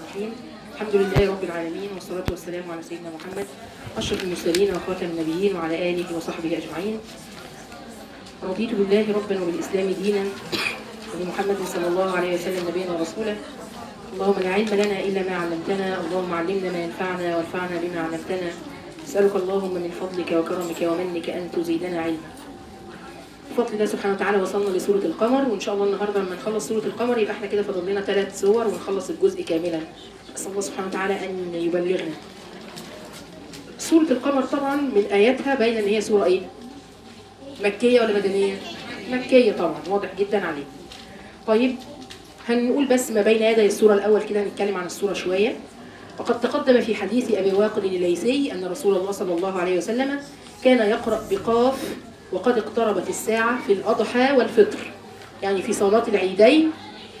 الرحيم الحمد لله رب العالمين والصلاة والسلام على سيدنا محمد أشرف المرسلين وخاتم النبيين وعلى آله وصحبه أجمعين رضيت بالله ربا وبالإسلام دينا وبمحمد صلى الله عليه وسلم نبينا ورسولا اللهم لا علم لنا إلا ما علمتنا اللهم علمنا ما ينفعنا وانفعنا بما علمتنا أسألك اللهم من فضلك وكرمك ومنك أن تزيدنا علما بفضل الله سبحانه وتعالى وصلنا لسورة القمر وإن شاء الله النهاردة لما نخلص سورة القمر يبقى احنا كده فاضل لنا ثلاث سور ونخلص الجزء كاملا أسأل الله سبحانه وتعالى أن يبلغنا سورة القمر طبعا من آياتها باين إن هي سورة إيه؟ مكية ولا مدنية؟ مكية طبعا واضح جدا عليه طيب هنقول بس ما بين يدي السورة الأول كده هنتكلم عن السورة شوية وقد تقدم في حديث أبي واقد الليثي أن رسول الله صلى الله عليه وسلم كان يقرأ بقاف وقد اقتربت الساعة في الأضحى والفطر يعني في صلاة العيدين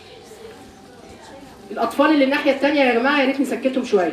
الأطفال اللي الناحية التانية يا جماعة يا ريت نسكتهم شوية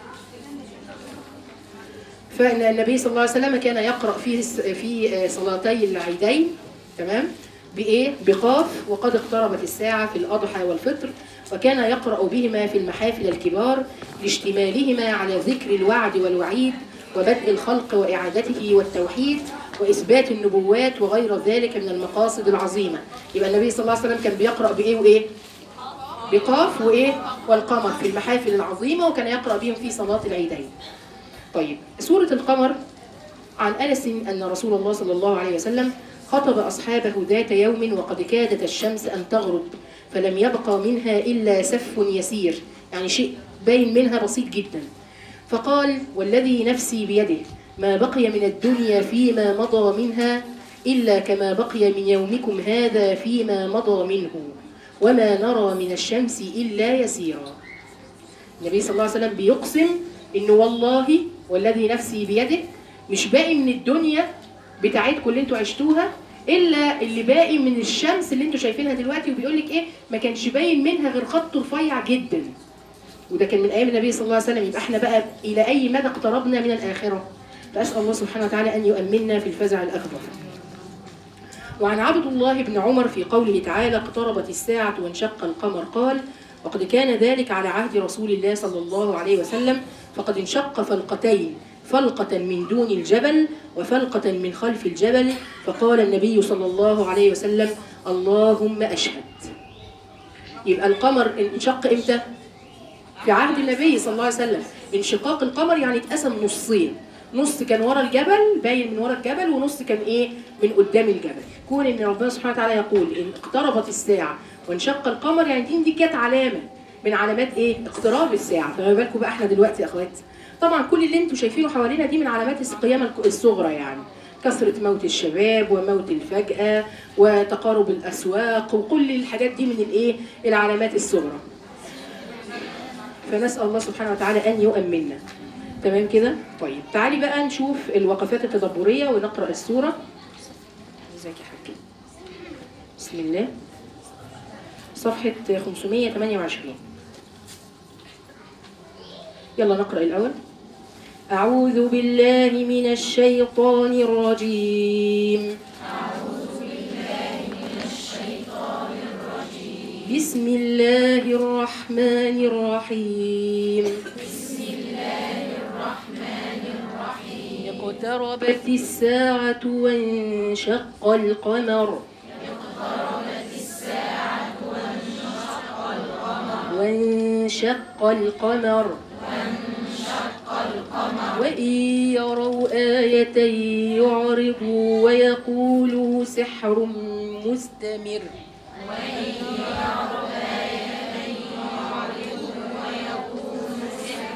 فإن النبي صلى الله عليه وسلم كان يقرأ في في صلاتي العيدين تمام بإيه؟ بقاف وقد اقتربت الساعة في الأضحى والفطر وكان يقرأ بهما في المحافل الكبار لاشتمالهما على ذكر الوعد والوعيد وبدء الخلق وإعادته والتوحيد وإثبات النبوات وغير ذلك من المقاصد العظيمة يبقى النبي صلى الله عليه وسلم كان بيقرأ بإيه وإيه؟ بقاف وإيه؟ والقمر في المحافل العظيمة وكان يقرأ بهم في صلاة العيدين طيب سورة القمر عن أنس أن رسول الله صلى الله عليه وسلم خطب أصحابه ذات يوم وقد كادت الشمس أن تغرب فلم يبقى منها إلا سف يسير يعني شيء باين منها بسيط جدا فقال والذي نفسي بيده ما بقي من الدنيا فيما مضى منها إلا كما بقي من يومكم هذا فيما مضى منه وما نرى من الشمس إلا يسيرا النبي صلى الله عليه وسلم بيقسم إنه والله والذي نفسي بيده مش باقي من الدنيا بتاعتكم اللي انتوا عشتوها الا اللي باقي من الشمس اللي انتوا شايفينها دلوقتي وبيقول لك ايه ما كانش باين منها غير خط رفيع جدا وده كان من ايام النبي صلى الله عليه وسلم يبقى احنا بقى الى اي مدى اقتربنا من الاخره فاسال الله سبحانه وتعالى ان يؤمننا في الفزع الاكبر وعن عبد الله بن عمر في قوله تعالى اقتربت الساعه وانشق القمر قال وقد كان ذلك على عهد رسول الله صلى الله عليه وسلم فقد انشق فلقتين فلقة من دون الجبل وفلقة من خلف الجبل فقال النبي صلى الله عليه وسلم اللهم أشهد يبقى القمر انشق امتى؟ في عهد النبي صلى الله عليه وسلم انشقاق القمر يعني اتقسم نصين نص كان ورا الجبل باين من ورا الجبل ونص كان ايه من قدام الجبل كون ان ربنا سبحانه وتعالى يقول ان اقتربت الساعه وانشق القمر يعني دي, دي كانت علامه من علامات ايه اقتراب الساعه فما بالكم بقى احنا دلوقتي يا اخوات طبعا كل اللي انتم شايفينه حوالينا دي من علامات القيامه الصغرى يعني كثرة موت الشباب وموت الفجأة وتقارب الأسواق وكل الحاجات دي من الإيه؟ العلامات الصغرى. فنسأل الله سبحانه وتعالى أن يؤمننا. تمام كده؟ طيب تعالي بقى نشوف الوقفات التدبرية ونقرأ السورة. ازيك يا حاج؟ بسم الله. صفحة 528. يلا نقرأ الأول. أعوذ بالله من الشيطان الرجيم أعوذ بالله من الشيطان الرجيم بسم الله الرحمن الرحيم بسم الله الرحمن الرحيم اقتربت الساعة وانشق القمر اقتربت الساعة وانشق القمر وانشق القمر وانشق القمر وإن يروا آية يعرضوا ويقولوا سحر مستمر وإن يروا آية يعرضوا ويقولوا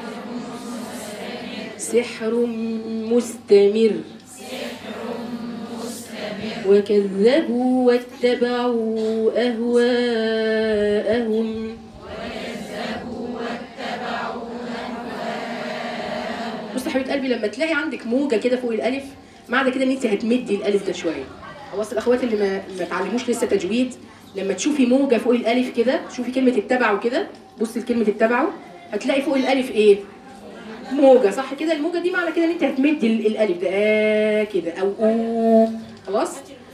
سحر مستمر سحر مستمر وكذبوا واتبعوا أهواءهم وكذبوا واتبعوا بص يا حبيبه قلبي لما تلاقي عندك موجه كده فوق الالف معنى كده ان انت هتمدي الالف ده شويه خلاص الاخوات اللي ما ما اتعلموش لسه تجويد لما تشوفي موجه فوق الالف كده شوفي كلمه اتبعوا كده بصي لكلمه اتبعوا هتلاقي فوق الالف ايه موجه صح كده الموجه دي معنى كده ان انت هتمدي ال- الالف ده آه كده او او خلاص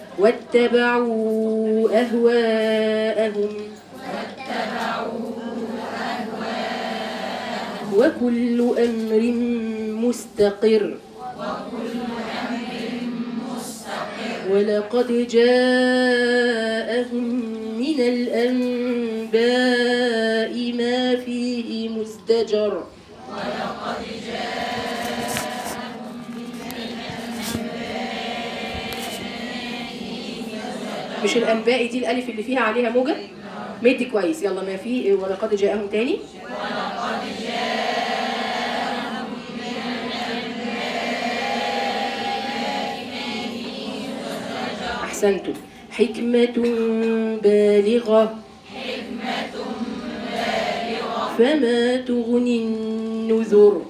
واتبعوا اهواءهم واتبعوا وكل أمر مستقر ولقد جاءهم من الأنباء ما فيه مزدجر مش الأنباء دي الألف اللي فيها عليها موجة مدي كويس يلا ما في ولقد جاءهم تاني أحسنتم حكمة بالغة فما تغني النذر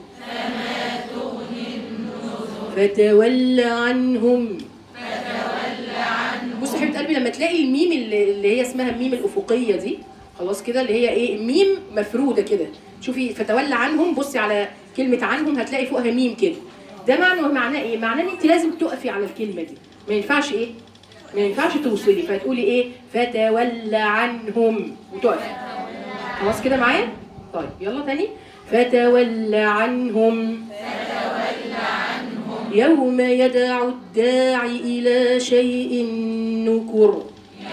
فتول عنهم بص يا حبيبه قلبي لما تلاقي الميم اللي اللي هي اسمها الميم الافقيه دي خلاص كده اللي هي ايه ميم مفروده كده شوفي فتولى عنهم بصي على كلمه عنهم هتلاقي فوقها ميم كده ده معنى معناه ايه معناه ان انت لازم تقفي على الكلمه دي ما ينفعش ايه ما ينفعش توصلي فتقولي ايه فتولى عنهم وتقفي خلاص كده معايا طيب يلا تاني فتولى عنهم يوم يدعو الداعي إلى شيء نكر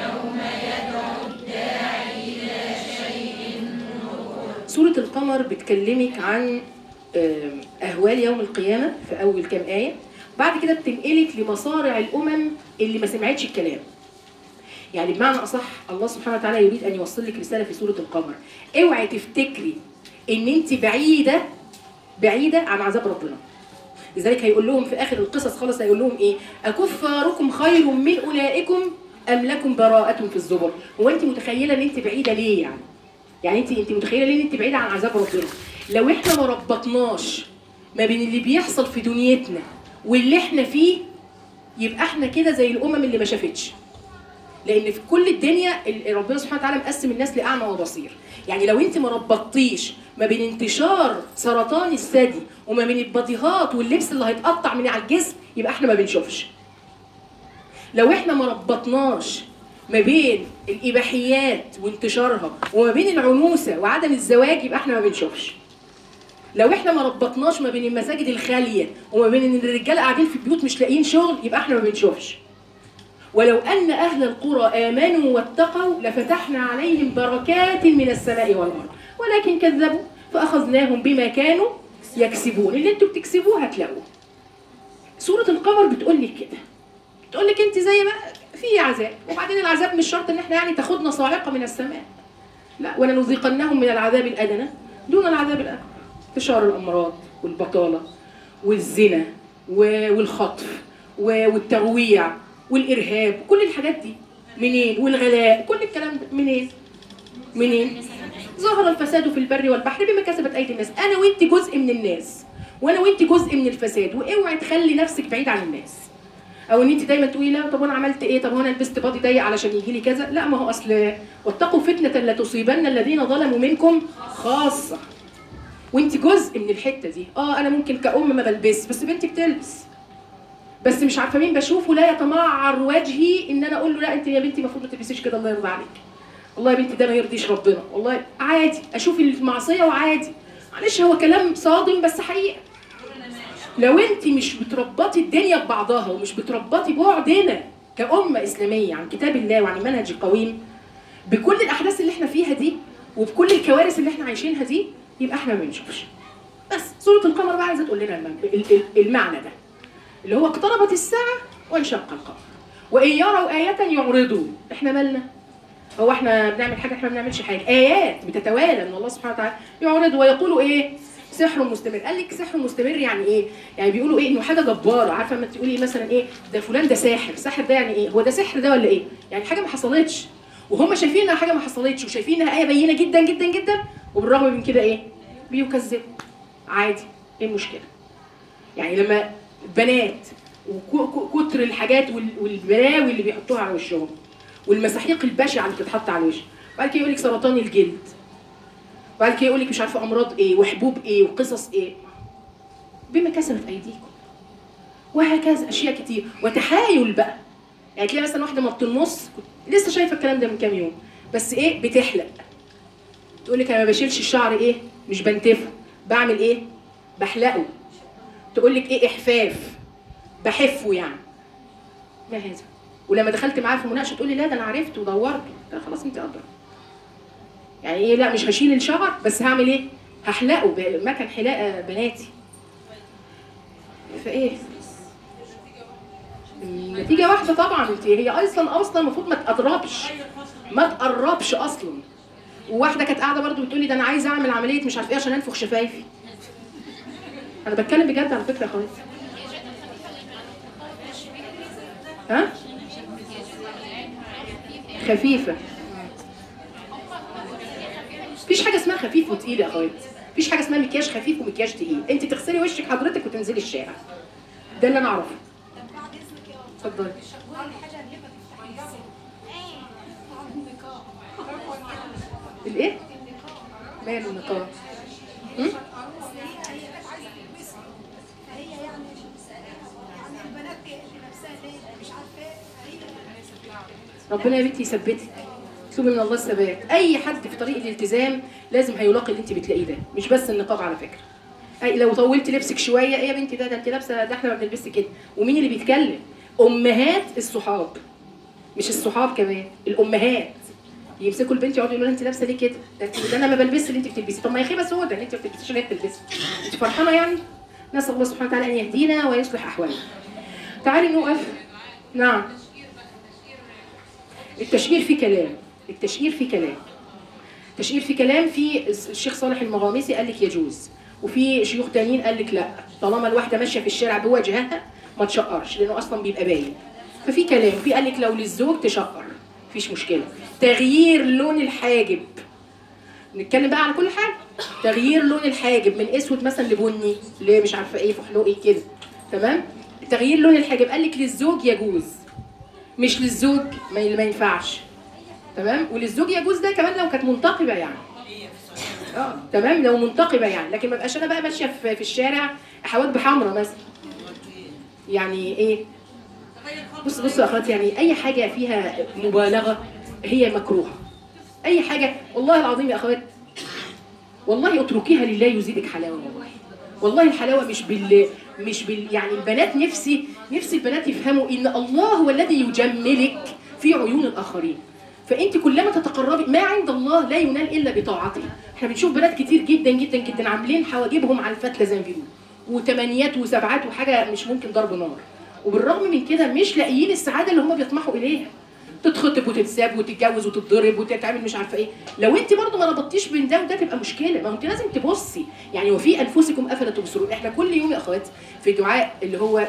سورة القمر بتكلمك عن آم، أهوال يوم القيامة في أول كام آية بعد كده بتنقلك لمصارع الأمم اللي ما سمعتش الكلام يعني بمعنى أصح الله سبحانه وتعالى يريد أن يوصل لك رسالة في سورة القمر اوعي تفتكري إن أنت بعيدة بعيدة عن عذاب ربنا لذلك هيقول لهم في اخر القصص خالص هيقول لهم ايه اكفاركم خير من اولئكم ام لكم براءه في الزبر هو انت متخيله ان انت بعيده ليه يعني يعني انت انت متخيله ليه ان انت بعيده عن عذاب ربنا لو احنا ما ربطناش ما بين اللي بيحصل في دنيتنا واللي احنا فيه يبقى احنا كده زي الامم اللي ما شافتش لان في كل الدنيا ال- ربنا سبحانه وتعالى مقسم الناس لاعمى وبصير يعني لو انت ما ربطتيش ما بين انتشار سرطان الثدي وما بين البطيهات واللبس اللي هيتقطع من على الجسم يبقى احنا ما بنشوفش لو احنا ما ربطناش ما بين الاباحيات وانتشارها وما بين العنوسه وعدم الزواج يبقى احنا ما بنشوفش لو احنا ما ربطناش ما بين المساجد الخاليه وما بين ان الرجاله قاعدين في البيوت مش لاقيين شغل يبقى احنا ما بنشوفش ولو أن أهل القرى آمنوا واتقوا لفتحنا عليهم بركات من السماء والأرض ولكن كذبوا فأخذناهم بما كانوا يكسبون اللي انتوا بتكسبوه هتلاقوه سورة القمر بتقول لك كده بتقول لك انت زي ما في عذاب وبعدين العذاب مش شرط ان احنا يعني تاخدنا صاعقة من السماء لا ولنذيقنهم من العذاب الأدنى دون العذاب الأكبر انتشار الأمراض والبطالة والزنا و- والخطف و- والترويع والإرهاب كل الحاجات دي منين والغلاء كل الكلام ده منين منين ظهر الفساد في البر والبحر بما كسبت ايدي الناس انا وانت جزء من الناس وانا وانت جزء من الفساد واوعي تخلي نفسك بعيد عن الناس او ان انت دايما تقولي لا طب انا عملت ايه طب هو انا لبست بادي ضيق علشان يجي لي كذا لا ما هو اصل واتقوا فتنه لا تصيبن الذين ظلموا منكم خاصه وانت جزء من الحته دي اه انا ممكن كأم ما بلبس بس بنتي بتلبس بس مش عارفه مين بشوفه لا يتمعر وجهي ان انا اقول له لا انت يا بنتي المفروض ما تلبسيش كده الله يرضى عليك والله يا بنتي ده ما يرضيش ربنا والله عادي اشوف المعصيه وعادي معلش هو كلام صادم بس حقيقه لو انت مش بتربطي الدنيا ببعضها ومش بتربطي بعدنا كأمة إسلامية عن كتاب الله وعن المنهج القويم بكل الأحداث اللي احنا فيها دي وبكل الكوارث اللي احنا عايشينها دي يبقى احنا ما بنشوفش بس سورة القمر بقى عايزة تقول لنا الم- ال- ال- المعنى ده اللي هو اقتربت الساعة وانشق القمر وإن يروا آية يعرضوا احنا مالنا هو احنا بنعمل حاجة احنا ما بنعملش حاجة آيات بتتوالى من الله سبحانه وتعالى يعرضوا ويقولوا ايه سحر مستمر قال لك سحر مستمر يعني ايه يعني بيقولوا ايه انه حاجه جباره عارفه لما تقولي مثلا ايه ده فلان ده ساحر ساحر ده يعني ايه هو ده سحر ده ولا ايه يعني حاجه ما حصلتش وهم شايفين انها حاجه ما حصلتش وشايفين انها ايه بينه جدا جدا جدا وبالرغم من كده ايه بيكذبوا عادي ايه المشكله يعني لما البنات وكتر الحاجات وال- والبلاوي اللي بيحطوها على وشهم والمساحيق البشعه اللي بتتحط على الوش بعد كده يقول لك سرطان الجلد بعد كده يقول لك مش عارفه امراض ايه وحبوب ايه وقصص ايه بما كسبت ايديكم وهكذا اشياء كتير وتحايل بقى يعني تلاقي مثلا واحده ما بتنص كنت لسه شايفه الكلام ده من كام يوم بس ايه بتحلق تقول لك انا ما بشيلش الشعر ايه مش بنتفه بعمل ايه بحلقه تقول لك ايه احفاف بحفه يعني ما هذا ولما دخلت معاه في مناقشه تقول لي لا ده انا عرفت ودورت لا خلاص انت قدر يعني ايه لا مش هشيل الشعر بس هعمل ايه هحلقه بمكان حلاقه بناتي فايه النتيجه واحده طبعا انت هي اصلا اصلا المفروض ما تقربش ما تقربش اصلا وواحده كانت قاعده برضو بتقول لي ده انا عايزه اعمل عمليه مش عارف ايه عشان انفخ شفايفي انا بتكلم بجد على فكره يا اخواتي ها خفيفه مفيش حاجه اسمها خفيف وتقيل يا اخواتي مفيش حاجه اسمها مكياج خفيف ومكياج تقيل انت تغسلي وشك حضرتك وتنزلي الشارع ده اللي انا اعرفه اتفضلي الايه ماله النقاب هم؟ ربنا يا بنتي يثبتك اطلبي من الله الثبات اي حد في طريق الالتزام لازم هيلاقي اللي انت بتلاقيه ده مش بس النقاب على فكره اي لو طولت لبسك شويه ايه يا بنتي ده ده انت لابسه ده احنا ما بنلبسش كده ومين اللي بيتكلم امهات الصحاب مش الصحاب كمان الامهات يمسكوا البنت يقعدوا يقولوا لها انت لابسه ليه كده؟ ده انت ده انا ما بلبسش اللي انت بتلبسيه، طب ما هي خيبه سودا ان انت ما بتلبسيش اللي هي بتلبسه. انت فرحانه يعني؟ نسال الله سبحانه وتعالى ان يهدينا ويصلح احوالنا. تعالي نقف. نعم. التشهير فيه كلام، التشهير فيه كلام. التشهير فيه كلام في الشيخ صالح المغامسي قال لك يجوز، وفي شيوخ تانيين قال لك لا، طالما الواحده ماشيه في الشارع بوجهها ما تشقرش لانه اصلا بيبقى باين. ففي كلام، في قال لك لو للزوج تشقر. مفيش مشكله تغيير لون الحاجب نتكلم بقى على كل حاجه تغيير لون الحاجب من اسود مثلا لبني لمش عارفه ايه فحلوقي كده تمام تغيير لون الحاجب قال لك للزوج يجوز مش للزوج ما ما ينفعش تمام وللزوج يجوز ده كمان لو كانت منتقبه يعني اه تمام لو منتقبه يعني لكن ما بقاش انا بقى ماشيه في, في الشارع حواجب حمراء مثلا يعني ايه بص بصوا يا اخواتي يعني اي حاجه فيها مبالغه هي مكروهه اي حاجه والله العظيم يا اخوات والله اتركيها لله يزيدك حلاوه والله والله الحلاوه مش بال مش بال يعني البنات نفسي نفسي البنات يفهموا ان الله هو الذي يجملك في عيون الاخرين فانت كلما تتقربي ما عند الله لا ينال الا بطاعته احنا بنشوف بنات كتير جدا جدا جدا عاملين حواجبهم على الفتله زي ما بيقولوا وثمانيات وسبعات وحاجه مش ممكن ضرب نار وبالرغم من كده مش لاقيين السعاده اللي هم بيطمحوا اليها تتخطب وتتساب وتتجوز وتتضرب وتتعمل مش عارفه ايه لو انت برضو ما ربطتيش بين ده وده تبقى مشكله ما هو انت لازم تبصي يعني وفي انفسكم افلا تبصرون احنا كل يوم يا اخواتي في دعاء اللي هو